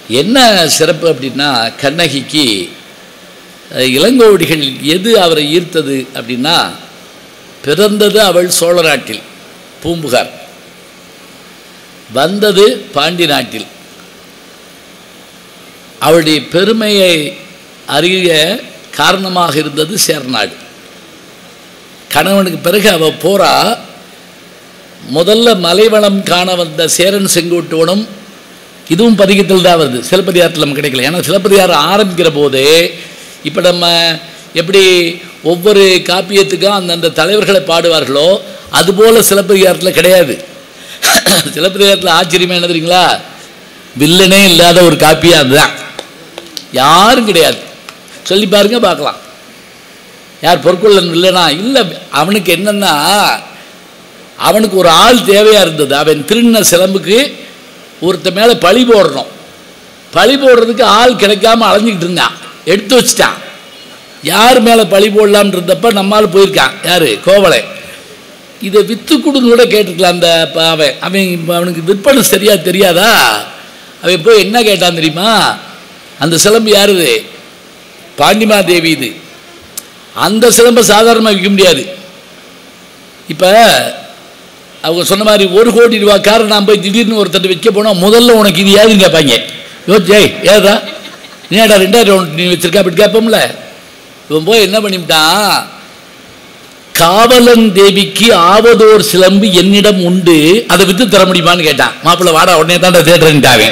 என்ன சிறப்பு அப்படின்னா கண்ணகிக்கு அஹ், இளங்கோவடிகள் எது அவரை ஈர்த்தது அப்படின்னா பிறந்தது அவள் சோழ நாட்டில் பூம்புகார் வந்தது பாண்டி நாட்டில் அவளுடைய பெருமையை அறிய காரணமாக இருந்தது சேர்நாடு கணவனுக்கு பிறகு அவள் போறா முதல்ல மலைவளம் காண வந்த சேரன் செங்கோட்டுவனும் இதுவும் பதிகத்தில் தான் வருது சிலப்பதிகாரத்தில் நம்ம கிடைக்கல ஏன்னா சிலப்பதிகாரம் ஆரம்பிக்கிற போதே இப்போ நம்ம எப்படி ஒவ்வொரு காப்பியத்துக்கும் அந்தந்த தலைவர்களை பாடுவார்களோ அதுபோல் சிலப்பதிகாரத்தில் கிடையாது சிலப்பதிகாரத்தில் ஆச்சரியமாக என்ன தெரியுங்களா வில்லனே இல்லாத ஒரு காப்பியாக அதுதான் யாரும் கிடையாது சொல்லி பாருங்க பார்க்கலாம் யார் பொற்கொள்ளன் வில்லனா இல்லை அவனுக்கு என்னன்னா அவனுக்கு ஒரு ஆள் தேவையாக இருந்தது அவன் திருண்ண சிலம்புக்கு ஒருத்த மேலே பழி போடணும் பழி போடுறதுக்கு ஆள் கிடைக்காம அலைஞ்சிக்கிட்டு இருந்தான் எடுத்து வச்சிட்டான் யார் மேலே பழி போடலாம்னு இருந்தப்ப நம்மால் போயிருக்கான் யார் கோவலை இதை வித்து கொடுன்னு கூட கேட்டிருக்கலாம் அந்த ப- அவன் அவன் இப்ப அவனுக்கு விற்பனை சரியா தெரியாதா அவன் போய் என்ன கேட்டான் தெரியுமா அந்த சிலம்பு யாருது பாண்டிமா தேவி இது அந்த சிலம்பை சாதாரணமாக விற்க முடியாது இப்போ அவங்க சொன்ன மாதிரி ஒரு கோடி ரூபா காரை நான் போய் திடீர்னு ஒருத்தர் விற்க போனால் முதல்ல உனக்கு இது ஏதுன்னு கேட்பாங்க யோசிச்சே ஏதா ஏடா ரெண்டாயிரம் ஒன்று நீ வச்சிருக்கா அப்படி கேட்போம்ல இவன் போய் என்ன பண்ணிவிட்டான் காவலன் தேவிக்கு ஆவதோர் சிலம்பு என்னிடம் உண்டு அதை வித்து தர முடியுமான்னு கேட்டான் மாப்பிள்ளை வாடா உடனே தான் தேடுறேன்ட்டாவே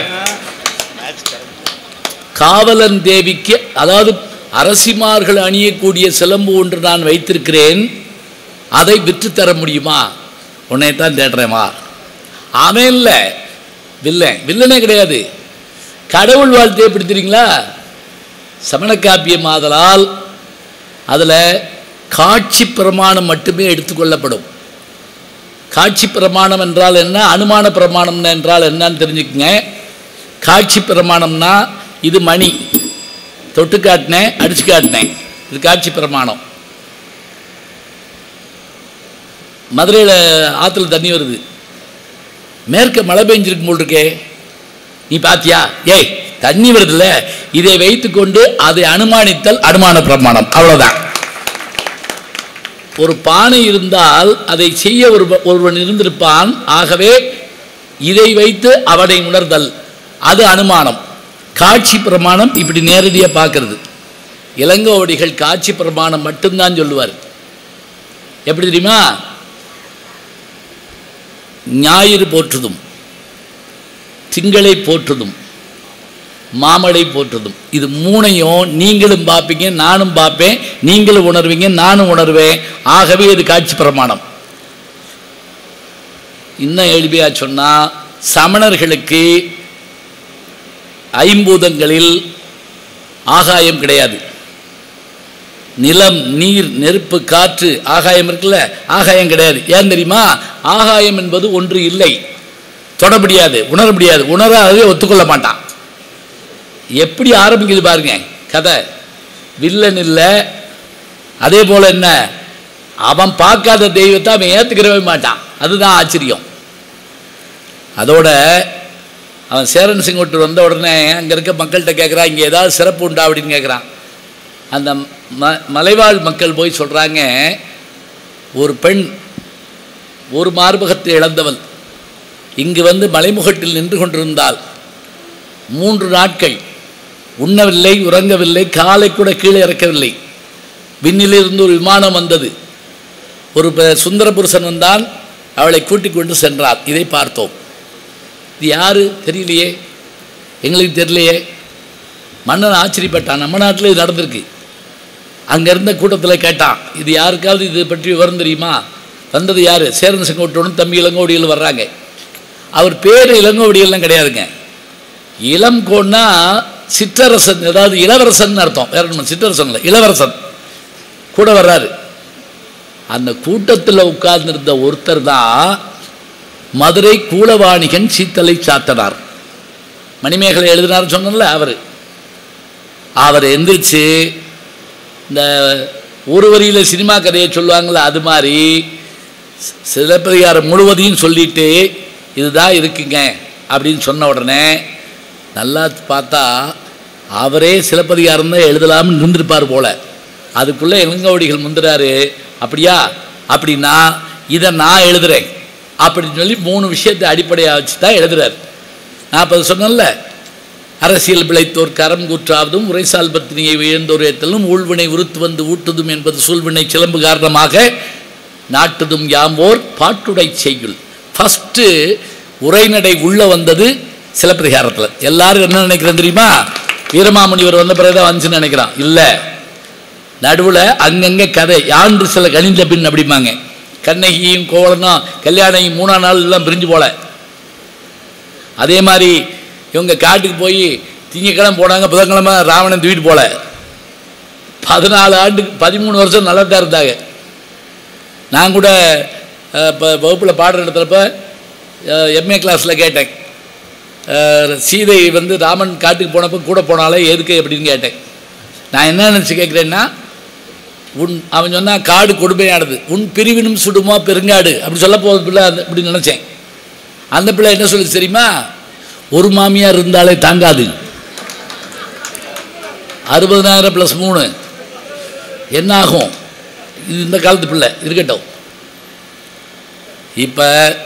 காவலன் தேவிக்கு அதாவது அரசிமார்கள் அணியக்கூடிய சிலம்பு ஒன்று நான் வைத்திருக்கிறேன் அதை விற்று தர முடியுமா உன்னை தான் தேடுறேன் வா அவன் இல்லை வில்லன் வில்லனே கிடையாது கடவுள் வாழ்த்து எப்படி தெரியுங்களா சமணக்காப்பியம் ஆதலால் அதில் காட்சி பிரமாணம் மட்டுமே எடுத்துக்கொள்ளப்படும் காட்சி பிரமாணம் என்றால் என்ன அனுமான பிரமாணம் என்றால் என்னன்னு தெரிஞ்சுக்கங்க காட்சி பிரமாணம்னா இது மணி தொட்டு காட்டினேன் அடிச்சு காட்டினேன் இது காட்சி பிரமாணம் மதுரையில் ஆற்றுல தண்ணி வருது மேற்க மழை பெஞ்சிருக்கும் போல் இருக்கே நீ பாத்தியா ஏய் தண்ணி வருதுல்ல இதை வைத்துக்கொண்டு அதை அனுமானித்தல் அனுமான பிரமாணம் அவ்வளவுதான் ஒரு பானை இருந்தால் அதை செய்ய ஒரு ஒருவன் இருந்திருப்பான் ஆகவே இதை வைத்து அவனை உணர்தல் அது அனுமானம் காட்சி பிரமாணம் இப்படி நேரடியாக பார்க்கறது இளங்கோவடிகள் காட்சி பிரமாணம் மட்டும்தான் சொல்லுவார் எப்படி தெரியுமா ஞாயிறு போற்றுதும் திங்களை போற்றுதும் மாமடை போற்றுதும் இது மூணையும் நீங்களும் பார்ப்பீங்க நானும் பார்ப்பேன் நீங்களும் உணர்வீங்க நானும் உணர்வேன் ஆகவே இது காட்சி பிரமாணம் இன்னும் எளிமையாக சொன்னால் சமணர்களுக்கு ஐம்பூதங்களில் ஆகாயம் கிடையாது நிலம் நீர் நெருப்பு காற்று ஆகாயம் இருக்குல்ல ஆகாயம் கிடையாது ஏன் தெரியுமா ஆகாயம் என்பது ஒன்று இல்லை தொட முடியாது உணர முடியாது உணராதே ஒத்துக்கொள்ள மாட்டான் எப்படி ஆரம்பிக்குது பாருங்க கதை வில்லன் இல்லை அதே போல என்ன அவன் பார்க்காத தெய்வத்தை அவன் ஏற்றுக்கிறவே மாட்டான் அதுதான் ஆச்சரியம் அதோட அவன் சேரன் செங்கோட்டு வந்த உடனே அங்கே இருக்க மக்கள்கிட்ட கேட்குறான் இங்கே ஏதாவது சிறப்பு உண்டா அப்படின்னு கேட்குறான் அந்த ம மலைவாழ் மக்கள் போய் சொல்கிறாங்க ஒரு பெண் ஒரு மார்பகத்தை இழந்தவள் இங்கு வந்து மலைமுகட்டில் நின்று கொண்டிருந்தால் மூன்று நாட்கள் உண்ணவில்லை உறங்கவில்லை காலை கூட கீழே இறக்கவில்லை விண்ணிலிருந்து ஒரு விமானம் வந்தது ஒரு ப- சுந்தர புருஷன் வந்தான் அவளை கூட்டிக் கொண்டு சென்றார் இதை பார்த்தோம் இது யாரு தெரியலையே எங்களுக்கு தெரியலையே மன்னன் ஆச்சரியப்பட்டான் நம்ம நாட்டில் இது நடந்திருக்கு அங்கே இருந்த கூட்டத்தில் கேட்டான் இது யாருக்காவது இது பற்றி விவரம் தெரியுமா வந்தது யார் சேரன் செங்கோட்டனும் தம்பி இளங்கோடிகள் வர்றாங்க அவர் பேர் இளங்கோவடிகள்லாம் கிடையாதுங்க இளம்கோன்னா சிற்றரசன் அதாவது இளவரசன் அர்த்தம் வேற ஒன்றும் சிற்றரசன் இல்லை இளவரசன் கூட வர்றாரு அந்த கூட்டத்தில் உட்கார்ந்திருந்த ஒருத்தர் தான் மதுரை கூலவாணிகன் சீத்தலை சாத்தனார் மணிமேகலை எழுதினார் சொன்னல அவர் அவர் எந்திரிச்சு இந்த ஒரு வரியில் சினிமா கதையை சொல்லுவாங்கள்ல அது மாதிரி சி- சிலப்பதிகாரம் முழுவதையும் சொல்லிட்டு இதுதான் இருக்குங்க அப்படின்னு சொன்ன உடனே நல்லா பார்த்தா அவரே சிலப்பதிகாரம் தான் எழுதலாம்னு இருந்திருப்பார் போல அதுக்குள்ளே இளங்கோடிகள் முந்துறாரு அப்படியா அப்படின்னா இதை நான் எழுதுறேன் அப்படின்னு சொல்லி மூணு விஷயத்தை அடிப்படையாக வச்சு தான் எழுதுறாரு நான் இப்போ சொன்னேன்ல அரசியல் பிழைத்தோர் கரம் கூற்றாவதும் உரைசால் பத்தினியை உயர்ந்தோர் ஏத்தலும் ஊழ்வினை உருத்து வந்து ஊட்டுதும் என்பது சூழ்வினை சிலம்பு காரணமாக நாட்டுதும் யாம்போர் பாட்டுடை செய்யுள் ஃபஸ்ட்டு உரைநடை உள்ள வந்தது சிலப்பதிகாரத்தில் எல்லாரும் என்ன நினைக்கிறேன் தெரியுமா வீரமாமுனிவர் வந்த பிறகு தான் வந்துச்சுன்னு நினைக்கிறான் இல்லை நடுவில் அங்கங்கே கதை யாண்டு சில கணிந்த பின் அப்படிம்பாங்க கண்ணகியும் கோவலனும் கல்யாணம் மூணாம் நாள் எல்லாம் பிரிஞ்சு போல அதே மாதிரி இவங்க காட்டுக்கு போய் திங்கக்கிழமை போனாங்க புதன்கிழமை ராவணன் தூக்கிட்டு போல பதினாலு ஆண்டுக்கு பதிமூணு வருஷம் நல்லா தான் இருந்தாங்க நான் கூட இப்போ வகுப்பில் பாடம் நடத்துகிறப்ப எம்ஏ கிளாஸில் கேட்டேன் அஹ், சீதை வந்து ராமன் காட்டுக்கு போனப்போ கூட போனாலே எதுக்கு அப்படின்னு கேட்டேன் நான் என்ன நினச்சி கேட்குறேன்னா உன் அவன் சொன்னால் காடு கொடுமையானது உன் பிரிவினும் சுடுமா பெருங்காடு அப்படி சொல்ல போகுது பிள்ளை அந்த அப்படின்னு நினச்சேன் அந்த பிள்ளை என்ன சொல்லுச்சு தெரியுமா ஒரு மாமியார் இருந்தாலே தாங்காது அறுபதனாயிரம் ப்ளஸ் மூணு என்ன ஆகும் இது இந்த காலத்து பிள்ளை இருக்கட்டும் இப்போ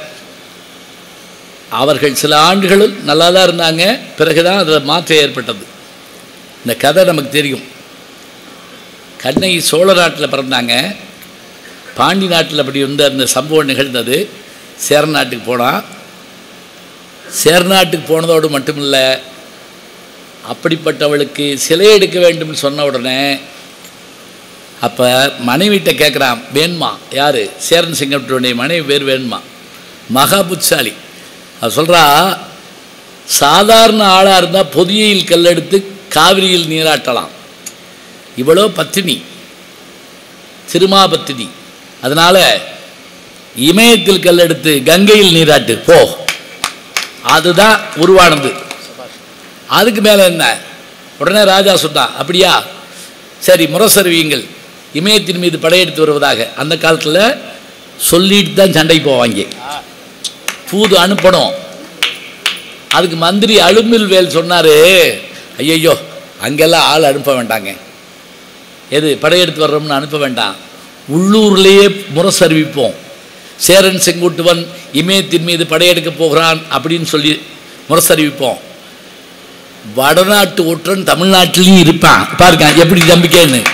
அவர்கள் சில ஆண்டுகள் நல்லா தான் இருந்தாங்க பிறகுதான் அதில் மாற்றம் ஏற்பட்டது இந்த கதை நமக்கு தெரியும் கண்ணகி சோழ நாட்டில் பிறந்தாங்க பாண்டி நாட்டில் அப்படி வந்து அந்த சம்பவம் நிகழ்ந்தது சேர நாட்டுக்கு போனான் சேர நாட்டுக்கு போனதோடு மட்டுமில்ல அப்படிப்பட்டவளுக்கு சிலை எடுக்க வேண்டும்னு சொன்ன உடனே அப்போ மனைவிட்ட கேட்குறான் வேணுமா யார் சேரன் சிங்கப்பட்டுடைய மனைவி பேர் வேணுமா மகா புட்சாலி அவ சொல்கிறா சாதாரண ஆளாக இருந்தால் பொதியில் கல்லெடுத்து காவிரியில் நீராட்டலாம் இவ்வளோ பத்தினி திருமாபத்தினி அதனால் இமயத்தில் கல்லெடுத்து கங்கையில் நீராட்டு போ அதுதான் உருவானது அதுக்கு மேலே என்ன உடனே ராஜா சொன்னான் அப்படியா சரி முரசறிவியுங்கள் இமயத்தின் மீது படையெடுத்து வருவதாக அந்த காலத்தில் சொல்லிட்டு தான் சண்டைக்கு போவாங்க தூது அனுப்பணும் அதுக்கு மந்திரி அழுமில் வேல் சொன்னார் ஐயையோ அங்கெல்லாம் ஆள் அனுப்ப வேண்டாங்க எது படையெடுத்து வர்றோம்னு அனுப்ப வேண்டாம் உள்ளூர்லேயே முரசறிவிப்போம் சேரன் செங்குட்டுவன் இமயத்தின் மீது படையெடுக்க போகிறான் அப்படின்னு சொல்லி முரசறிவிப்போம் வடநாட்டு ஒற்றன் தமிழ்நாட்டிலையும் இருப்பான் பாருங்க எப்படி நம்பிக்கைன்னு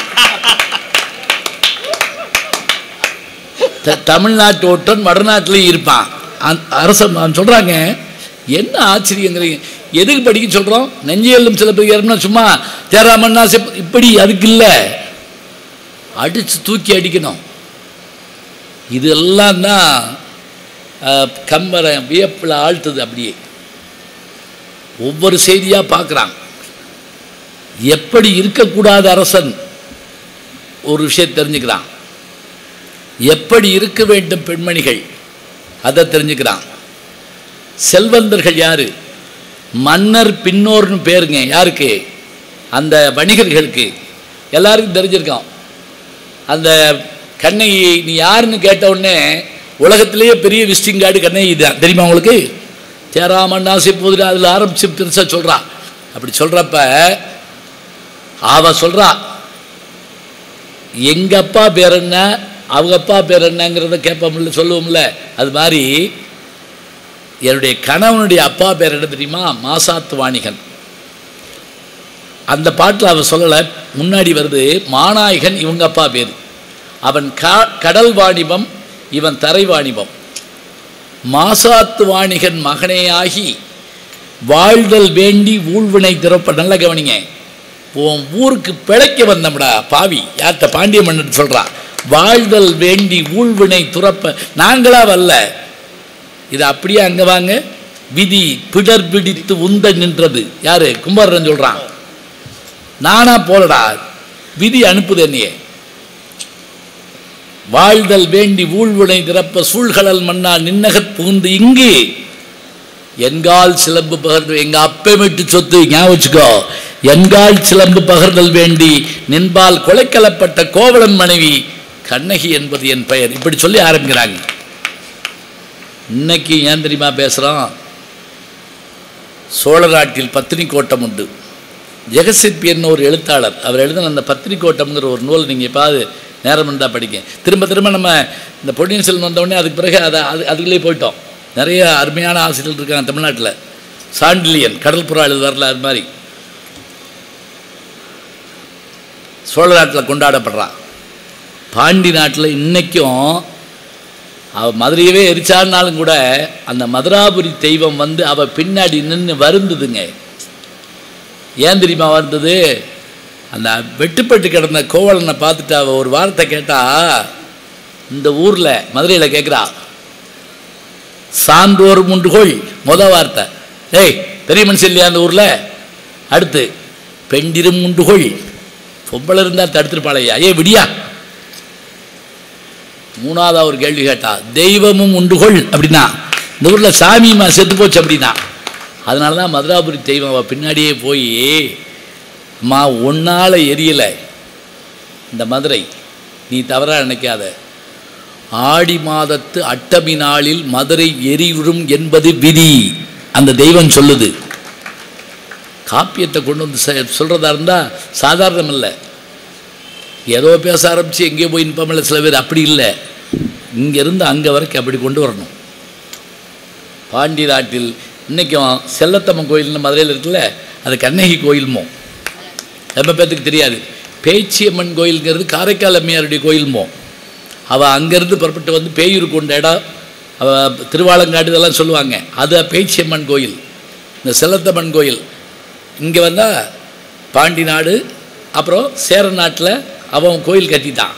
த- தமிழ்நாட்டு ஒற்றன் வடநாட்டிலையும் இருப்பான் அந்த அரசன் அவன் சொல்கிறாங்க என்ன ஆச்சரியங்கிறீங்க எதுக்கு படிக்க சொல்கிறோம் நெஞ்சையெல்லும் சிலப்பதிகாரம்னா சும்மா தேராமன்னா செப் இப்படி அதுக்கு இல்லை அடித்து தூக்கி அடிக்கணும் இதெல்லாம் தான் அஹ், கம்பரை வியப்பில் ஆழ்த்துது அப்படியே ஒவ்வொரு செய்தியாக பார்க்குறான் எப்படி இருக்கக்கூடாத அரசன் ஒரு விஷயம் தெரிஞ்சுக்கிறான் எப்படி இருக்க வேண்டும் பெண்மணிகள் அதை தெரிஞ்சுக்கிறான் செல்வந்தர்கள் யாரு மன்னர் பின்னோர்னு பேருங்க யாருக்கு அந்த வணிகர்களுக்கு எல்லாருக்கும் தெரிஞ்சிருக்கான் அந்த கண்ணகி நீ யாருன்னு கேட்ட உடனே உலகத்திலேயே பெரிய விசிட்டிங் கார்டு கண்ணகி தான் தெரியுமா உங்களுக்கு சேராமன் ஆசை போதுல அதில் ஆரம்பிச்சு பெருசாக சொல்கிறா அப்படி சொல்கிறப்ப அவ சொல்கிறா எங்கள் அப்பா பேர் என்ன அவங்க அப்பா பேர் என்னங்கிறத கேட்போம்ல சொல்லுவோம்ல அது மாதிரி என்னுடைய கணவனுடைய அப்பா பேர் என்ன தெரியுமா மாசாத்து வாணிகன் அந்த பாட்டில் அவன் சொல்லலை முன்னாடி வருது மாநாயகன் இவங்க அப்பா பேர் அவன் கா கடல் வாணிபம் இவன் தரை வாணிபம் மாசாத்து வாணிகன் மகனேயாகி வாழ்தல் வேண்டி ஊழ்வினை திறப்ப நல்ல கவனிங்க உன் ஊருக்கு பிழைக்க வந்தம்டா பாவி யார்கிட்ட பாண்டிய மன்னன் சொல்றா வாழ்தல் வேண்டி ஊழ்வினை துறப்ப நாங்களா வரல இது அப்படியே அங்க வாங்க விதி பிடர் பிடித்து உந்த நின்றது யாரு கும்பரன் சொல்றான் நானா போலடா விதி அனுப்புது என்னையே வாழ்தல் வேண்டி ஊழ்வினை திறப்ப சூழ்கடல் மன்னா நின்னகத் புகுந்து இங்கு என்கால் சிலம்பு பகர்ந்து எங்க அப்பை விட்டு சொத்து ஞாபகம் வச்சுக்கோ என்கால் சிலம்பு பகர்தல் வேண்டி நின்பால் கொலைக்கலப்பட்ட கோவலன் மனைவி கண்ணகி என்பது என் பெயர் இப்படி சொல்லி ஆரம்பிக்கிறாங்க இன்னைக்கு ஏன் தெரியுமா பேசுகிறோம் சோழ நாட்டில் பத்தினி கோட்டம் உண்டு ஜெகசிற்பி என்ன ஒரு எழுத்தாளர் அவர் எழுதின அந்த பத்தினி கோட்டம்ங்கிற ஒரு நூல் நீங்கள் எப்பாவது நேரம் இருந்தால் படிங்க திரும்ப திரும்ப நம்ம இந்த பொன்னியின் செல்வன் வந்தோடனே அதுக்கு பிறகு அதை அது அதுக்குள்ளே போயிட்டோம் நிறைய அருமையான ஆசிரியர்கள் இருக்காங்க தமிழ்நாட்டில் சாண்டிலியன் கடல் புறா எழுதுவார்ல அது மாதிரி சோழ நாட்டில் கொண்டாடப்படுறான் பாண்டி நாட்டில் இன்னைக்கும் அவ மதுரையவே எரிச்சாருனாலும் கூட அந்த மதுராபுரி தெய்வம் வந்து அவ பின்னாடி நின்று வருந்துதுங்க ஏன் தெரியுமா வருந்தது அந்த வெட்டுப்பட்டு கிடந்த கோவலனை பார்த்துட்டு அவ ஒரு வார்த்தை கேட்டா இந்த ஊரில் மதுரையில் கேட்குறா சான்றோர் முண்டுகோள் முத வார்த்தை ஏய் பெரிய மனுஷன் இல்லையா அந்த ஊரில் அடுத்து பெண்டிரும் முண்டுகோள் பொம்பளை இருந்தால் தடுத்துருப்பாளையா ஏ விடியா மூணாவதா ஒரு கேள்வி கேட்டா தெய்வமும் உண்டுகொள் அப்படின்னா இந்த ஊரில் சாமியுமா செத்து போச்சு அப்படின்னா அதனால தான் மதுராபுரி தெய்வம் அவ பின்னாடியே போய் அம்மா ஒன்னால் எரியலை இந்த மதுரை நீ தவறாக நினைக்காத ஆடி மாதத்து அட்டமி நாளில் மதுரை எரிவிடும் என்பது விதி அந்த தெய்வம் சொல்லுது காப்பியத்தை கொண்டு வந்து செ- சொல்றதா இருந்தால் சாதாரணம் இல்லை ஏதோ பேச ஆரம்பித்து எங்கேயோ போய் நிற்பமில்ல சில பேர் அப்படி இல்லை இங்கேருந்து அங்கே வரைக்கும் அப்படி கொண்டு வரணும் பாண்டி நாட்டில் இன்றைக்கும் செல்லத்தம்மன் கோயில்னு மதுரையில் இருக்குல்ல அது கண்ணகி கோயில்மோ ரொம்ப பேத்துக்கு தெரியாது பேச்சியம்மன் கோயிலுங்கிறது காரைக்கால் அம்மையாருடைய கோயில்மோ அவள் அங்கேருந்து புறப்பட்டு வந்து பேயூர் கொண்ட இடம் அவள் திருவாலங்காடு இதெல்லாம் சொல்லுவாங்க அது பேச்சியம்மன் கோயில் இந்த செல்லத்தம்மன் கோயில் இங்கே வந்தால் பாண்டி நாடு அப்புறம் சேர நாட்டில் அவன் கோயில் கட்டிட்டான்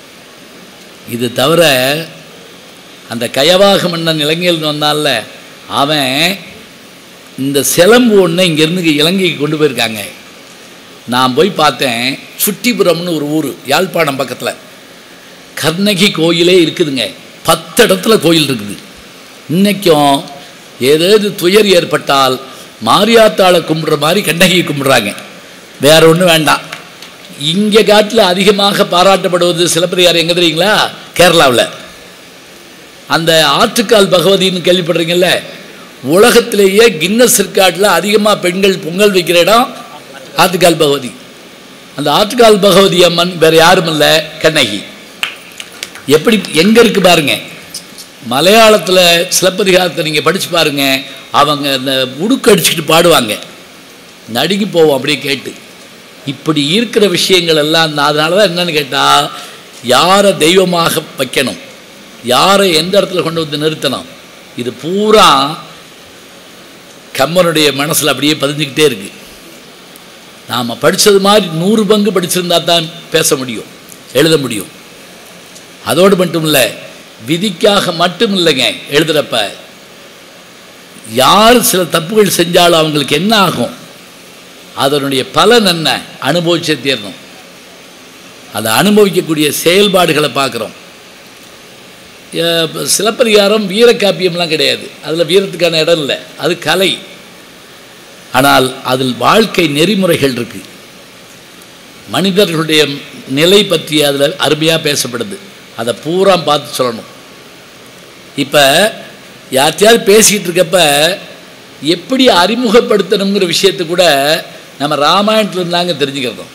இது தவிர அந்த கயவாக மன்னன் இலங்கையில் வந்தான்ல அவன் இந்த சிலம்பு ஒன்று இங்கேருந்து இலங்கைக்கு கொண்டு போயிருக்காங்க நான் போய் பார்த்தேன் சுட்டிபுரம்னு ஒரு ஊர் யாழ்ப்பாணம் பக்கத்தில் கர்ணகி கோயிலே இருக்குதுங்க பத்து இடத்துல கோயில் இருக்குது இன்னைக்கும் ஏதாவது துயர் ஏற்பட்டால் மாரியாத்தாளை கும்பிட்ற மாதிரி கண்ணகியை கும்பிட்றாங்க வேற ஒன்றும் வேண்டாம் இங்கே காட்டில் அதிகமாக பாராட்டப்படுவது சிலப்பதிகாரம் எங்கே தெரியுங்களா கேரளாவில் அந்த ஆற்றுக்கால் பகவதின்னு கேள்விப்படுறீங்கல்ல உலகத்திலேயே கின்னஸ் ரெக்கார்டில் அதிகமாக பெண்கள் பொங்கல் வைக்கிற இடம் ஆற்றுக்கால் பகவதி அந்த ஆற்றுக்கால் பகவதி அம்மன் வேறு யாரும் இல்லை கண்ணகி எப்படி எங்கே இருக்கு பாருங்க மலையாளத்தில் சிலப்பதிகாரத்தை நீங்கள் படித்து பாருங்க அவங்க அந்த உடுக்கு அடிச்சுட்டு பாடுவாங்க நடுங்கி போவோம் அப்படியே கேட்டு இப்படி இருக்கிற விஷயங்கள் எல்லாம் நான் அதனால தான் என்னன்னு கேட்டால் யாரை தெய்வமாக வைக்கணும் யாரை எந்த இடத்துல கொண்டு வந்து நிறுத்தணும் இது பூரா கம்மனுடைய மனசில் அப்படியே பதிஞ்சுக்கிட்டே இருக்கு நாம் படித்தது மாதிரி நூறு பங்கு படிச்சிருந்தா தான் பேச முடியும் எழுத முடியும் அதோடு மட்டும் இல்லை விதிக்காக மட்டும் இல்லைங்க எழுதுகிறப்ப யார் சில தப்புகள் செஞ்சாலும் அவங்களுக்கு என்ன ஆகும் அதனுடைய பலன் என்ன அனுபவிச்சே தீரணும் அதை அனுபவிக்கக்கூடிய செயல்பாடுகளை பார்க்குறோம் அஹ் சிலப்பதிகாரம் வீரக்காப்பியம்லாம் கிடையாது அதில் வீரத்துக்கான இடம் இல்லை அது கலை ஆனால் அதில் வாழ்க்கை நெறிமுறைகள் இருக்கு மனிதர்களுடைய நிலை பற்றி அதில் அருமையாக பேசப்படுது அதை பூரா பார்த்து சொல்லணும் இப்போ யார்த்தையாவது பேசிக்கிட்டு இருக்கப்ப எப்படி அறிமுகப்படுத்தணுங்கிற விஷயத்தை கூட நம்ம ராமாயணத்தில் இருந்தாங்க தெரிஞ்சுக்கிறோம்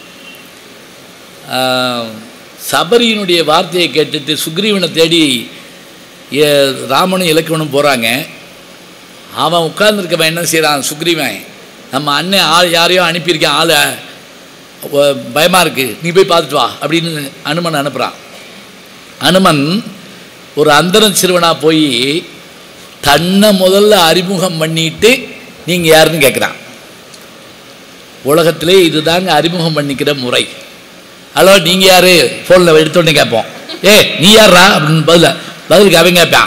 ஆஹ், சபரியினுடைய வார்த்தையை கேட்டுட்டு சுக்ரீவனை தேடி ஏ- ராமனும் இலக்கணம் போகிறாங்க அவன் உட்கார்ந்துருக்கவன் என்ன செய்கிறான் சுக்ரீவன் நம்ம அண்ணன் ஆள் யாரையோ அனுப்பியிருக்கேன் ஆளை பயமாக இருக்குது நீ போய் பார்த்துட்டு வா அப்படின்னு அனுமன் அனுப்புகிறான் அனுமன் ஒரு அந்தரன் சிறுவனாக போய் தன்னை முதல்ல அறிமுகம் பண்ணிட்டு நீங்கள் யாருன்னு கேட்குறான் உலகத்திலே இதுதாங்க அறிமுகம் பண்ணிக்கிற முறை ஹலோ நீங்கள் யார் ஃபோனில் எடுத்தோடனே கேட்போம் ஏ நீ யாரா அப்படின்னு பதில் பதிலுக்கு அவன் கேட்பான்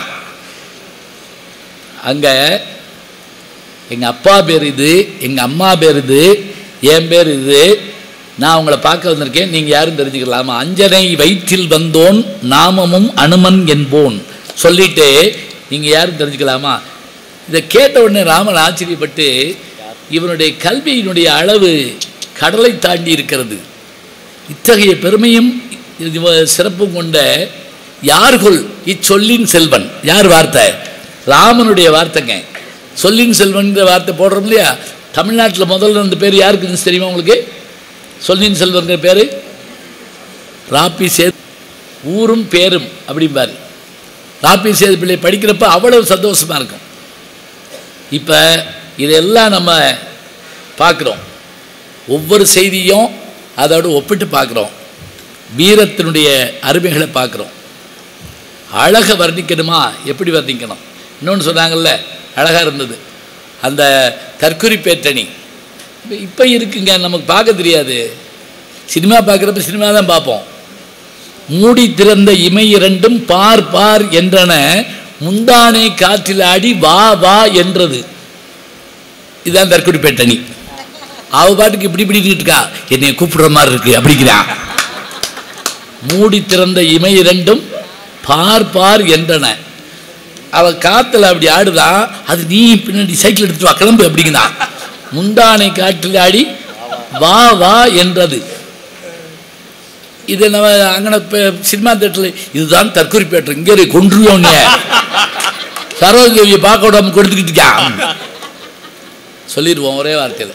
அங்கே எங்கள் அப்பா பேர் இது எங்கள் அம்மா பேர் இது என் பேர் இது நான் உங்களை பார்க்க வந்திருக்கேன் நீங்கள் யாரும் தெரிஞ்சுக்கலாமா அஞ்சனை வயிற்றில் வந்தோன் நாமமும் அனுமன் என்போன் சொல்லிட்டு நீங்கள் யாரும் தெரிஞ்சுக்கலாமா இதை கேட்ட உடனே ராமன் ஆச்சரியப்பட்டு இவனுடைய கல்வியினுடைய அளவு கடலை தாண்டி இருக்கிறது இத்தகைய பெருமையும் இது சிறப்பும் கொண்ட யார்கொள் இச்சொல்லின் செல்வன் யார் வார்த்தை ராமனுடைய வார்த்தைங்க சொல்லின் செல்வன்கிற வார்த்தை போடுறோம் இல்லையா தமிழ்நாட்டில் முதல்ல இந்த பேர் யாருக்கு இருந்துச்சு தெரியுமா உங்களுக்கு சொல்லின் செல்வன்கிற பேர் ராப்பி சே ஊரும் பேரும் அப்படிம்பாரு ராப்பி சேது பிள்ளை படிக்கிறப்ப அவ்வளவு சந்தோஷமாக இருக்கும் இப்போ இதெல்லாம் நம்ம பார்க்குறோம் ஒவ்வொரு செய்தியும் அதோடு ஒப்பிட்டு பார்க்குறோம் வீரத்தினுடைய அருமைகளை பார்க்குறோம் அழகை வர்ணிக்கணுமா எப்படி வர்ணிக்கணும் இன்னொன்று சொன்னாங்கல்ல அழகாக இருந்தது அந்த தற்குறி பேட்டணி இப்போ இருக்குங்க நமக்கு பார்க்க தெரியாது சினிமா பார்க்குறப்ப சினிமா தான் பார்ப்போம் மூடி திறந்த இமை இரண்டும் பார் பார் என்றன முந்தானை காற்றில் ஆடி வா வா என்றது இதுதான் தற்குறி பேட்டணி அவ பாட்டுக்கு இப்படி இப்படிக்கிட்டு இருக்கா என்னை கூப்பிடுற மாதிரி இருக்கு அப்படிங்கிறான் மூடி திறந்த இமை இரண்டும் பார் பார் என்றன அவ காத்துல அப்படி ஆடுதா அது நீ பின்னாடி சைக்கிள் எடுத்துட்டு வா கிளம்பு அப்படிங்கிறான் முந்தானை காற்றில் ஆடி வா வா என்றது இது நம்ம அங்கே சினிமா தேட்டரில் இதுதான் தற்கொலை பேட்டர் இங்கே கொன்றுவோங்க சரோஜதேவியை பார்க்க விடாம கொடுத்துக்கிட்டு இருக்கான் சொல்லிடுவோம் ஒரே வார்த்தையில்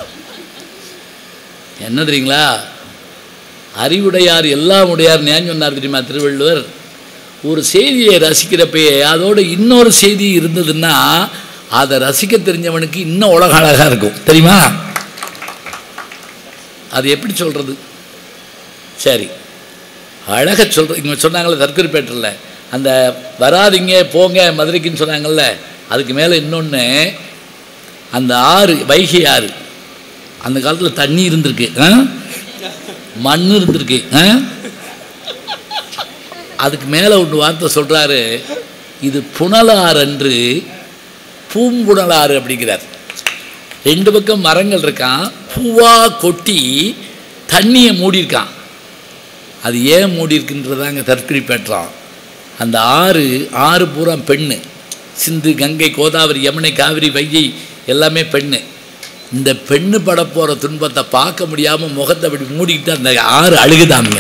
என்ன தெரியுங்களா அறிவுடையார் எல்லாம் உடையார் ஞான் சொன்னார் தெரியுமா திருவள்ளுவர் ஒரு செய்தியை ரசிக்கிறப்பயே அதோட இன்னொரு செய்தி இருந்ததுன்னா அதை ரசிக்க தெரிஞ்சவனுக்கு இன்னும் உலக அழகாக இருக்கும் தெரியுமா அது எப்படி சொல்கிறது சரி அழக சொல்கிற இங்கே சொன்னாங்களே தற்கொலைப்பேட்டில் அந்த வராதிங்க போங்க மதுரைக்குன்னு சொன்னாங்கல்ல அதுக்கு மேலே இன்னொன்று அந்த ஆறு வைகை ஆறு அந்த காலத்தில் தண்ணி இருந்திருக்கு ஆ? மண் இருந்திருக்கு ஆ? அதுக்கு மேலே ஒன்று வார்த்தை சொல்கிறாரு இது புனலாறு அன்று பூம்புணலாறு அப்படிங்கிறார் ரெண்டு பக்கம் மரங்கள் இருக்கான் பூவா கொட்டி தண்ணியை மூடியிருக்கான் அது ஏன் மூடி இருக்குன்றதாங்க தற்கொலை பெற்றான் அந்த ஆறு ஆறு பூரா பெண்ணு சிந்து கங்கை கோதாவரி யமுனை காவிரி வைகை எல்லாமே பெண்ணு இந்த பெண்ணு பட போகிற துன்பத்தை பார்க்க முடியாமல் முகத்தை அப்படி மூடிக்கிட்டு அந்த ஆறு அழுகுதாங்க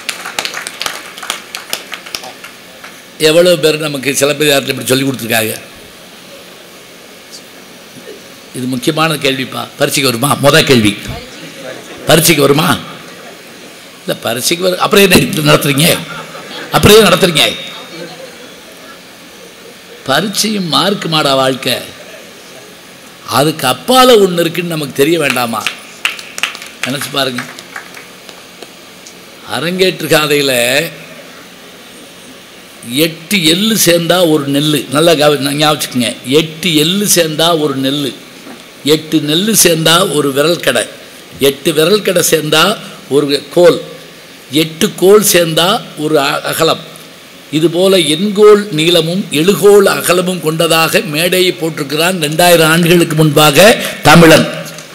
எவ்வளோ பேர் நமக்கு சிலப்பதிகாரத்தில் இப்படி சொல்லி கொடுத்துருக்காங்க இது முக்கியமான கேள்விப்பா பரீட்சைக்கு வருமா முத கேள்வி பரீட்சைக்கு வருமா இல்லை பரீட்சைக்கு வரும் அப்புறம் என்ன இது நடத்துறீங்க அப்புறம் ஏன் நடத்துறீங்க பரீட்சையும் மார்க் மாடா வாழ்க்கை அதுக்கு அப்பால ஒன்று இருக்குன்னு நமக்கு தெரிய வேண்டாமா நினச்சி பாருங்க அரங்கேற்று காதையில் எட்டு எள்ளு சேர்ந்தா ஒரு நெல் நல்லா கவ- ஞாபகம் வச்சுக்கோங்க எட்டு எள்ளு சேர்ந்தா ஒரு நெல் எட்டு நெல் சேர்ந்தா ஒரு விரல் கடை எட்டு விரல் கடை சேர்ந்தா ஒரு கோல் எட்டு கோல் சேர்ந்தா ஒரு அ- அகலம் இதுபோல எண்கோல் நீளமும் எழுகோல் அகலமும் கொண்டதாக மேடையை போட்டிருக்கிறான் ரெண்டாயிரம் ஆண்டுகளுக்கு முன்பாக தமிழன்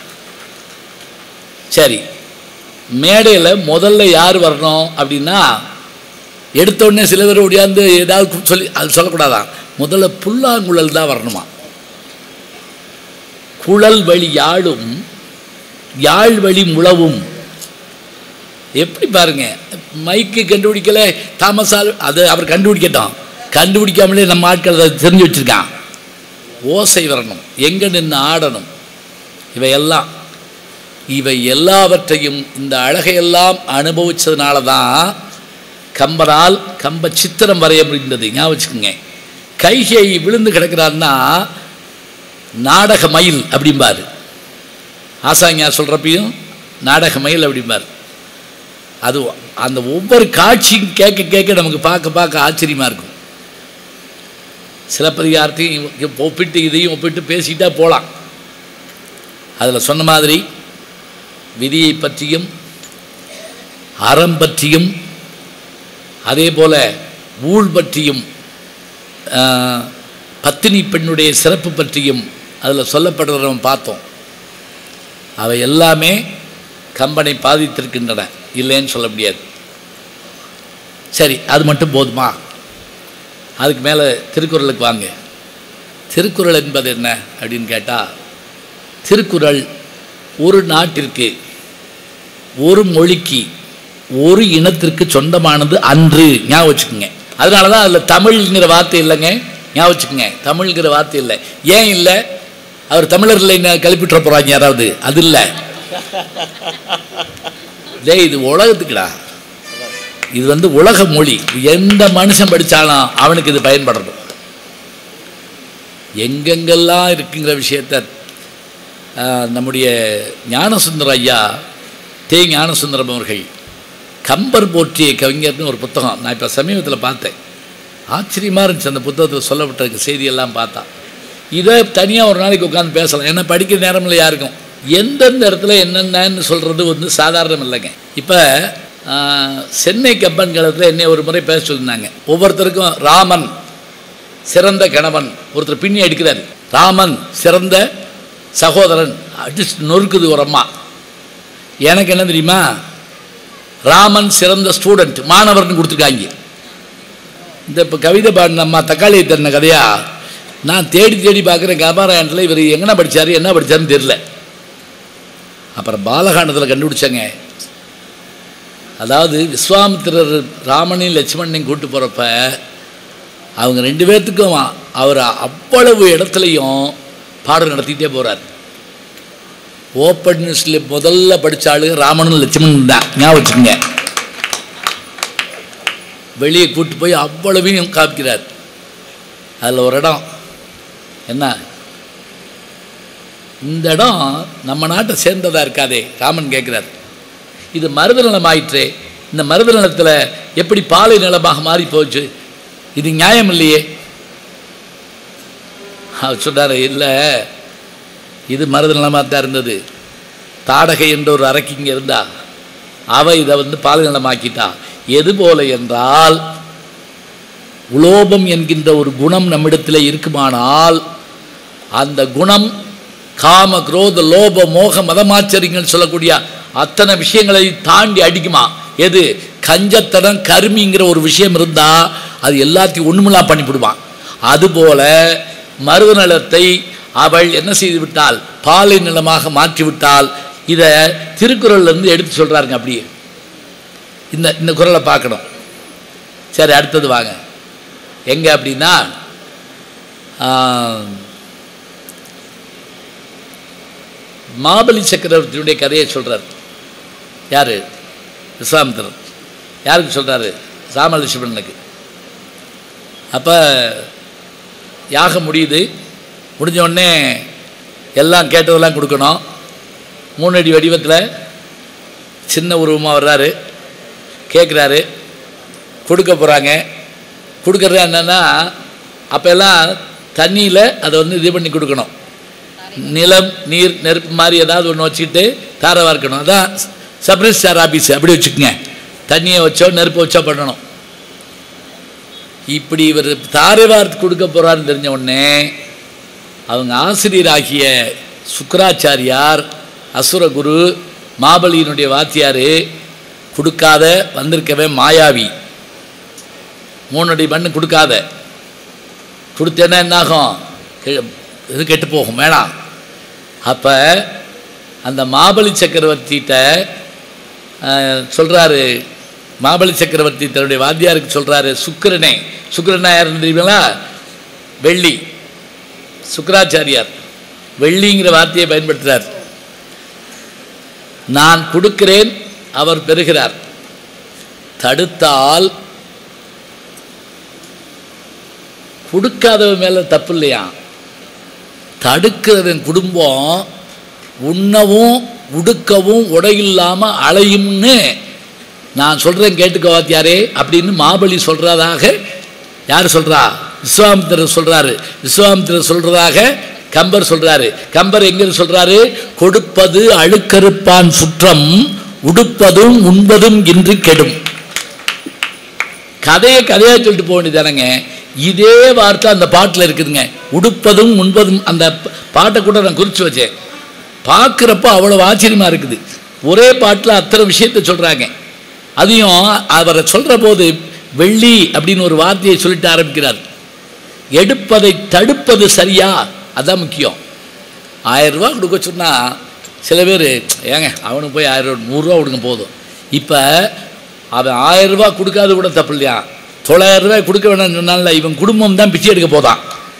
சரி மேடையில் முதல்ல யார் வரணும் அப்படின்னா எடுத்த உடனே சில பேர் ஒடியாந்து ஏதாவது கு- சொல்லி அது சொல்லக்கூடாதான் முதல்ல புல்லாங்குழல் தான் வரணுமா குழல் வழி யாழும் யாழ் வழி முழவும் எப்படி பாருங்க மைக்கு கண்டுபிடிக்கல தாமசால் அது அவர் கண்டுபிடிக்கட்டும் கண்டுபிடிக்காமலே நம்ம ஆட்கள் அதை தெரிஞ்சு வச்சிருக்கான் ஓசை வரணும் எங்கே நின்று ஆடணும் இவையெல்லாம் இவை எல்லாவற்றையும் இந்த அழகையெல்லாம் அனுபவிச்சதுனால தான் கம்பனால் கம்ப சித்திரம் வரைய முடிந்தது ஞாபகம் வச்சுக்கோங்க கைகை விழுந்து கிடக்கிறான்னா நாடக மயில் அப்படிம்பாரு ஆசாங்கியா சொல்கிறப்பையும் நாடக மயில் அப்படிம்பார் அது அந்த ஒவ்வொரு காட்சியும் கேட்க கேட்க நமக்கு பார்க்க பார்க்க ஆச்சரியமாக இருக்கும் சிலப்பதிகாரத்தையும் இவ- ஒப்பிட்டு இதையும் ஒப்பிட்டு பேசிக்கிட்டா போகலாம் அதில் சொன்ன மாதிரி விதியை பற்றியும் அறம் பற்றியும் அதே போல ஊழ் பற்றியும் ஆஹ், பத்தினி பெண்ணுடைய சிறப்பு பற்றியும் அதில் சொல்லப்படுறத நம்ம பார்த்தோம் அவை எல்லாமே கம்பனை பாதித்திருக்கின்றன இல்லைன்னு சொல்ல முடியாது சரி அது மட்டும் போதுமா அதுக்கு மேலே திருக்குறளுக்கு வாங்க திருக்குறள் என்பது என்ன அப்படின்னு கேட்டால் திருக்குறள் ஒரு நாட்டிற்கு ஒரு மொழிக்கு ஒரு இனத்திற்கு சொந்தமானது அன்று ஞாபகம் வச்சுக்கோங்க அதனால தான் அதில் தமிழ்ங்கிற வார்த்தை இல்லைங்க ஞாபகம் வச்சுக்கோங்க தமிழ்ங்கிற வார்த்தை இல்லை ஏன் இல்லை அவர் தமிழர் இல்லைன்னு கழிப்பிட்டுற போகிறாங்க யாராவது அது இல்லை டேய் இது உலகத்துக்குடா இது வந்து உலக மொழி எந்த மனுஷன் படித்தாலும் அவனுக்கு இது பயன்படணும் எங்கெங்கெல்லாம் இருக்குங்கிற விஷயத்த ஆஹ், நம்முடைய ஞானசுந்தர ஐயா தே ஞானசுந்தரம் அவர்கள் கம்பர் போற்றிய கவிஞர்னு ஒரு புத்தகம் நான் இப்போ சமீபத்தில் பார்த்தேன் ஆச்சரியமாக இருந்துச்சு அந்த புத்தகத்தில் சொல்லப்பட்ட செய்தியெல்லாம் பார்த்தா இதை தனியாக ஒரு நாளைக்கு உட்காந்து பேசலாம் ஏன்னா படிக்கிற நேரமில்ல யாருக்கும் எந்தெந்த இடத்துல என்னென்னு சொல்கிறது வந்து சாதாரணம் இல்லைங்க இப்போ சென்னை கம்பன் காலத்தில் என்னை ஒரு முறை பேச சொல்லியிருந்தாங்க ஒவ்வொருத்தருக்கும் ராமன் சிறந்த கணவன் ஒருத்தர் பின்னி அடிக்கிறார் ராமன் சிறந்த சகோதரன் அடிச்சு நொறுக்குது ஒரு அம்மா எனக்கு என்ன தெரியுமா ராமன் சிறந்த ஸ்டூடெண்ட் மாணவர்னு கொடுத்துருக்காங்க இந்த இப்போ கவிதை பாடின அம்மா தக்காளி தருண கதையா நான் தேடி தேடி பார்க்குறேன் கபாராயணத்தில் இவர் எங்கே படிச்சாரு என்ன படிச்சாருன்னு தெரில அப்புறம் பாலகாண்டத்தில் கண்டுபிடிச்சாங்க அதாவது விஸ்வாமித்திரர் ராமனையும் லட்சுமணனையும் கூட்டு போகிறப்ப அவங்க ரெண்டு பேர்த்துக்கும் அவர் அவ்வளவு இடத்துலையும் பாடம் நடத்திக்கிட்டே போகிறார் ஓப்பன் நியூஸில் முதல்ல படித்த ஆளுங்க ராமனும் லட்சுமணன் தான் ஞாபகம் வச்சுக்கோங்க வெளியே கூட்டு போய் அவ்வளவையும் காமிக்கிறார் அதில் ஒரு இடம் என்ன இந்த இடம் நம்ம நாட்டை சேர்ந்ததாக இருக்காதே ராமன் கேட்குறார் இது மருத நிலம் ஆயிற்றே இந்த மருத நிலத்தில் எப்படி பாலை நிலமாக மாறி போச்சு இது நியாயம் இல்லையே அவர் சொன்னார் இல்லை இது மருத நிலமாக தான் இருந்தது தாடகை என்ற ஒரு அரக்கி இங்கே இருந்தா அவ இதை வந்து பாலை நிலமாக்கிட்டா எது போல என்றால் உலோபம் என்கின்ற ஒரு குணம் நம்மிடத்தில் இருக்குமானால் அந்த குணம் காம குரோத லோப மோக மதமாச்சரியங்கள் சொல்லக்கூடிய அத்தனை விஷயங்களை தாண்டி அடிக்குமா எது கஞ்சத்தனம் கருமிங்கிற ஒரு விஷயம் இருந்தால் அது எல்லாத்தையும் ஒண்ணுமில்லா பண்ணிவிடுவான் அதுபோல மருத நிலத்தை அவள் என்ன செய்து விட்டால் பாலை நிலமாக மாற்றி விட்டால் இதை திருக்குறள்ல இருந்து எடுத்து சொல்றாருங்க அப்படியே இந்த இந்த குரலை பார்க்கணும் சரி அடுத்தது வாங்க எங்க அப்படின்னா ஆஹ், மாபலி சக்கரவர்த்தியுடைய கதையை சொல்றார் யாரு விஸ்வாமித்திரன் யாருக்கு சொல்றாரு ராமலட்சுமணனுக்கு அப்போ யாகம் முடியுது முடிஞ்ச உடனே எல்லாம் கேட்டதெல்லாம் கொடுக்கணும் மூணு அடி வடிவத்தில் சின்ன உருவமாக வர்றாரு கேட்குறாரு கொடுக்க போகிறாங்க கொடுக்கறது என்னென்னா அப்போல்லாம் தண்ணியில் அதை வந்து இது பண்ணி கொடுக்கணும் நிலம் நீர் நெருப்பு மாதிரி ஏதாவது ஒன்று வச்சுக்கிட்டு தார வார்க்கணும் அதான் சப்ரிஸ்டார் ஆஃபீஸ் அப்படி வச்சுக்கோங்க தண்ணியை வச்சோ நெருப்பு வச்சோ பண்ணணும் இப்படி இவர் தாரை வார்த்து கொடுக்க போகிறாருன்னு தெரிஞ்ச உடனே அவங்க ஆசிரியராகிய சுக்கராச்சாரியார் அசுரகுரு மாபலியினுடைய வாத்தியார் கொடுக்காத வந்திருக்கவே மாயாவி மூணடி மண்ணு கொடுக்காத கொடுத்தேன்னா என்னாகும் கீழே இது கெட்டு போகும் வேணாம் அப்போ அந்த மாபலி சக்கரவர்த்திகிட்ட சொல்கிறாரு மாபலி சக்கரவர்த்தி தன்னுடைய வாத்தியாருக்கு சொல்கிறாரு சுக்கிரனே சுக்கிரனா யாருன்னு தெரியுங்களா வெள்ளி சுக்கராச்சாரியார் வெள்ளிங்கிற வார்த்தையை பயன்படுத்துகிறார் நான் கொடுக்கிறேன் அவர் பெறுகிறார் தடுத்தால் கொடுக்காதவன் மேலே தப்பு இல்லையா தடுக்கிறவன் குடும்பம் உண்ணவும் உடுக்கவும் உடையில்லாமல் அலையும்னு நான் சொல்கிறேன் கேட்டுக்க வாத்தியாரே அப்படின்னு மாபலி சொல்கிறதாக யார் சொல்கிறா விஸ்வாமித்திரர் சொல்கிறாரு விஸ்வாமித்திரர் சொல்கிறதாக கம்பர் சொல்கிறாரு கம்பர் எங்கே சொல்கிறாரு கொடுப்பது அழுக்கறுப்பான் சுற்றம் உடுப்பதும் உண்பதும் இன்றி கெடும் கதையை கதையாக சொல்லிட்டு போக வேண்டியதானங்க இதே வார்த்தை அந்த பாட்டில் இருக்குதுங்க உடுப்பதும் உண்பதும் அந்த ப- பாட்டை கூட நான் குறித்து வச்சேன் பார்க்குறப்போ அவ்வளோ ஆச்சரியமாக இருக்குது ஒரே பாட்டில் அத்தனை விஷயத்தை சொல்கிறாங்க அதையும் அவரை சொல்கிற போது வெள்ளி அப்படின்னு ஒரு வார்த்தையை சொல்லிட்டு ஆரம்பிக்கிறார் எடுப்பதை தடுப்பது சரியா அதான் முக்கியம் ஆயிரம் ரூபா கொடுக்க சொன்னால் சில பேர் ஏங்க அவனுக்கு போய் ஆயிரம் ரூபா நூறுரூவா கொடுங்க போதும் இப்போ அவன் ஆயிரம் ரூபா கொடுக்காத கூட தப்பு இல்லையா தொள்ளாயிரம் ரூபாய் கொடுக்க வேணாம்னு சொன்னால இவன் குடும்பம் தான் பிச்சை எடுக்க போதான்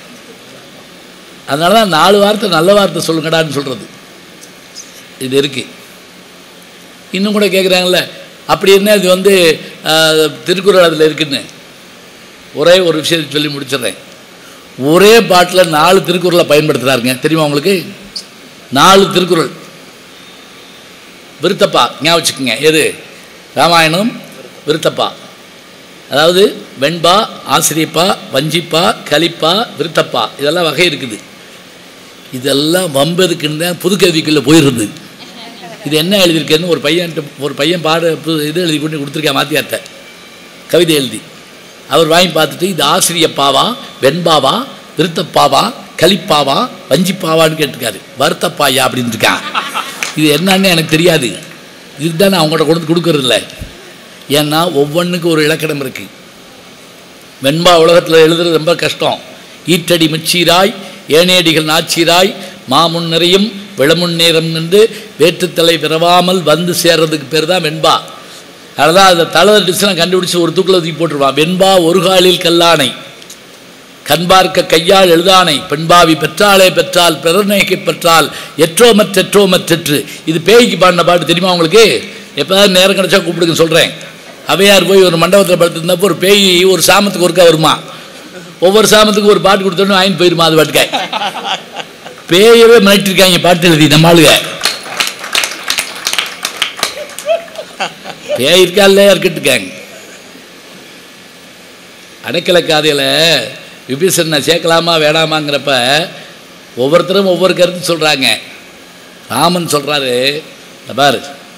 அதனால தான் நாலு வார்த்தை நல்ல வார்த்தை சொல்லுங்கடான்னு சொல்கிறது இது இருக்குது இன்னும் கூட கேட்குறாங்கல்ல அப்படி என்ன இது வந்து ஆஹ், திருக்குறள் அதில் இருக்குன்னு ஒரே ஒரு விஷயத்தை சொல்லி முடிச்சிடுறேன் ஒரே பாட்டில் நாலு திருக்குறளை பயன்படுத்துகிறாருங்க தெரியுமா உங்களுக்கு நாலு திருக்குறள் விருத்தப்பா ஞாபகம் வச்சுக்கோங்க எது ராமாயணம் விருத்தப்பா அதாவது வெண்பா ஆசிரியப்பா வஞ்சிப்பா கலிப்பா விருத்தப்பா இதெல்லாம் வகை இருக்குது இதெல்லாம் வம்பதுக்குன்னு தான் புதுக்கவிக்குள்ளே போயிடுது இது என்ன எழுதியிருக்கேன்னு ஒரு பையன் ஒரு பையன் பாட பு- இது எழுதி கொண்டு கொடுத்துருக்கேன் மாத்தியார்ட்ட கவிதை எழுதி அவர் வாங்கி பார்த்துட்டு இது ஆசிரியப்பாவா வெண்பாவா விருத்தப்பாவா கலிப்பாவா வஞ்சிப்பாவான்னு கேட்டிருக்காரு வருத்தப்பாயா அப்படின்னு இருக்கான் இது என்னன்னு எனக்கு தெரியாது இதுதான் நான் அவங்கள்ட்ட கொண்டு கொடுக்கறது இல்லை ஏன்னா ஒவ்வொன்றுக்கும் ஒரு இலக்கணம் இருக்குது வெண்பா உலகத்தில் எழுதுறது ரொம்ப கஷ்டம் ஈற்றடி மிச்சீராய் ஏனேடிகள் நாச்சீராய் மாமுன் நிறையும் விளமுன் நேரம் என்று வேற்றுத்தலை பிறவாமல் வந்து சேர்றதுக்கு பேர் தான் வெண்பா அதனால் அந்த தலை டிஸ்லாம் கண்டுபிடிச்சு ஒரு தூக்கில் தூக்கி போட்டுருவான் வெண்பா ஒரு காலில் கல்லானை கண்பார்க்க கையால் எழுதானை பெண்பாவி பெற்றாலே பெற்றால் பிறநேக்கை பெற்றால் எற்றோமற்றெற்றோமற்றெற்று இது பேய்க்கு பாடின பாட்டு தெரியுமா உங்களுக்கு எப்போதாவது நேரம் கிடைச்சா கூப்பிடுங்க சொல்கிறேன் அவையார் போய் ஒரு மண்டபத்தில் படுத்திருந்தப்போ ஒரு பேய் ஒரு சாமத்துக்கு ஒருக்கா வருமா ஒவ்வொரு சாமத்துக்கு ஒரு பாட்டு கொடுத்தோன்னு வாங்கிட்டு போயிருமா அது பாட்டுக்க பேயவே மிரட்டிருக்காங்க பாட்டு எழுதி நம்ம ஆளுங்க பேய் இருக்கா இல்லையா இருக்கட்டுக்காங்க அடைக்கல காதையில் விபீஷனை சேர்க்கலாமா வேணாமாங்கிறப்ப ஒவ்வொருத்தரும் ஒவ்வொரு கருத்து சொல்கிறாங்க ராமன் சொல்கிறாரு பாரு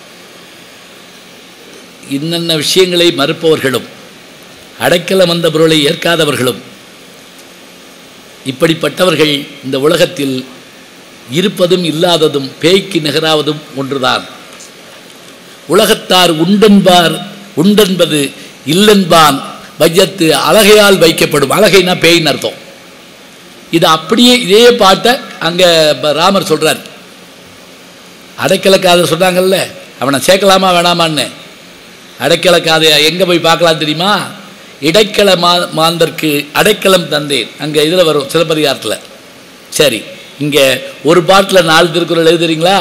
இன்னென்ன விஷயங்களை மறுப்பவர்களும் அடைக்கலம் வந்த பொருளை ஏற்காதவர்களும் இப்படிப்பட்டவர்கள் இந்த உலகத்தில் இருப்பதும் இல்லாததும் பேய்க்கு நிகராவதும் ஒன்றுதான் உலகத்தார் உண்டென்பார் உண்டென்பது இல்லென்பான் வையத்து அழகையால் வைக்கப்படும் அழகைனா பேய்னு அர்த்தம் இது அப்படியே இதே பாட்டை அங்கே ராமர் சொல்கிறார் அடைக்கலக்காத சொன்னாங்கல்ல அவனை சேர்க்கலாமா வேணாமான்னு அடைக்கலக்காதையா எங்கே போய் பார்க்கலாம் தெரியுமா இடைக்கல மா மாந்தர்க்கு அடைக்கலம் தந்தேன் அங்கே இதில் வரும் சிலப்பதிகாரத்தில் சரி இங்கே ஒரு பாட்டில் நாலு திருக்குறள் எழுதுறீங்களா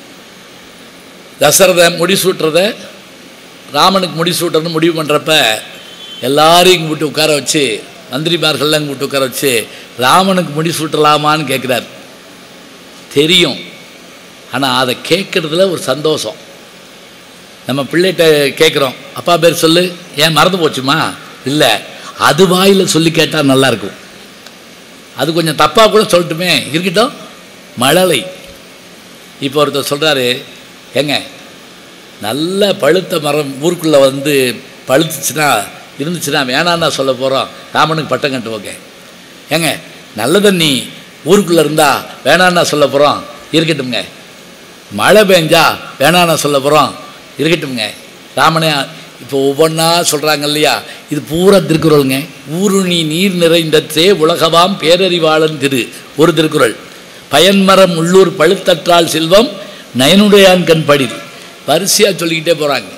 தசரதை முடிசூட்டுறத ராமனுக்கு முடிசூட்டணும்னு முடிவு பண்ணுறப்ப எல்லாரையும் இங்கே விட்டு உட்கார வச்சு மந்திரிமார்கள்லாம் இங்கே விட்டு உட்கார வச்சு ராமனுக்கு முடிசூட்டலாமான்னு கேட்குறார் தெரியும் ஆனால் அதை கேட்குறதுல ஒரு சந்தோஷம் நம்ம பிள்ளைகிட்ட கேட்குறோம் அப்பா பேர் சொல்லு ஏன் மறந்து போச்சுமா இல்லை அது வாயில் சொல்லி கேட்டால் நல்லாயிருக்கும் அது கொஞ்சம் தப்பாக கூட சொல்லட்டுமே இருக்கட்டும் மழலை இப்போ ஒருத்தர் சொல்கிறாரு ஏங்க நல்ல பழுத்த மரம் ஊருக்குள்ளே வந்து பழுத்துச்சுன்னா இருந்துச்சுன்னா வேணான்னா சொல்ல போகிறோம் ராமனுக்கு பட்டம் கட்டுவோங்க ஏங்க நல்ல தண்ணி ஊருக்குள்ளே இருந்தால் வேணான்னா சொல்ல போகிறோம் இருக்கட்டும்ங்க மழை பெஞ்சா வேணான்னா சொல்ல போகிறோம் இருக்கட்டும்ங்க ராமனே இப்போ ஒவ்வொன்றா சொல்கிறாங்க இல்லையா இது பூரா திருக்குறளுங்க ஊருணி நீர் நிறைந்தற்றே உலகவாம் பேரறிவாளன் திரு ஒரு திருக்குறள் பயன்மரம் உள்ளூர் பழுத்தற்றால் செல்வம் நயனுடையான் கண் படில் வரிசையாக சொல்லிக்கிட்டே போகிறாங்க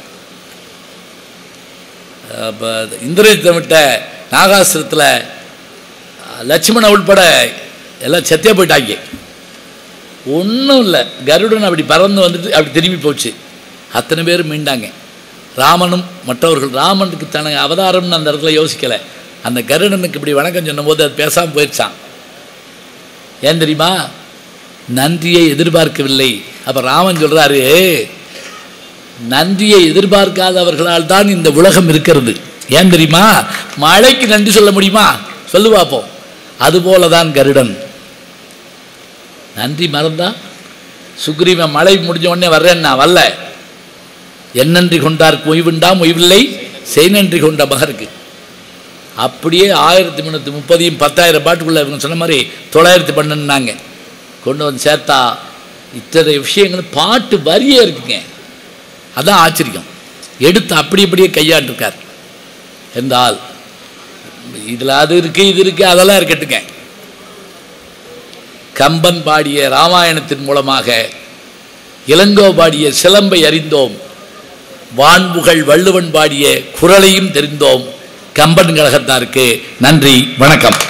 இப்போ இந்திரஜித்தை விட்ட நாகாசுரத்தில் லட்சுமண உள்பட எல்லாம் செத்தே போயிட்டாங்க ஒன்றும் இல்லை கருடன் அப்படி பறந்து வந்துட்டு அப்படி திரும்பி போச்சு அத்தனை பேர் மீண்டாங்க ராமனும் மற்றவர்கள் ராமனுக்கு தனக்கு அவதாரம்னு அந்த இடத்துல யோசிக்கலை அந்த கருடனுக்கு இப்படி வணக்கம் சொன்னபோது அது பேசாமல் போயிடுச்சான் ஏன் தெரியுமா நன்றியை எதிர்பார்க்கவில்லை அப்போ ராமன் சொல்கிறாரு நன்றியை எதிர்பார்க்காதவர்களால் தான் இந்த உலகம் இருக்கிறது ஏன் தெரியுமா மழைக்கு நன்றி சொல்ல முடியுமா சொல்லு பார்ப்போம் அதுபோல தான் கருடன் நன்றி மறந்தா சுக்ரீவன் மழை முடிஞ்ச உடனே வர்றேன்னா வரல என்னன்றி கொண்டார் மொய்வுண்டா மொய்வில்லை செய் நன்றி கொண்ட மகருக்கு அப்படியே ஆயிரத்தி முந்நூற்றி முப்பதையும் பத்தாயிரம் பாட்டுக்குள்ளே இவங்க சொன்ன மாதிரி தொள்ளாயிரத்தி பன்னெண்டுனாங்க கொண்டு வந்து சேர்த்தா இத்தனை விஷயங்கள் பாட்டு வரியே இருக்குங்க அதான் ஆச்சரியம் எடுத்து அப்படி அப்படியே கையாண்டிருக்கார் என்றால் இதில் அது இருக்குது இது இருக்குது அதெல்லாம் இருக்கட்டுங்க கம்பன் பாடிய ராமாயணத்தின் மூலமாக இளங்கோ பாடிய சிலம்பை அறிந்தோம் வான்புகள் வள்ளுவன் பாடிய குரலையும் தெரிந்தோம் கம்பன் கழகத்தாருக்கு நன்றி வணக்கம்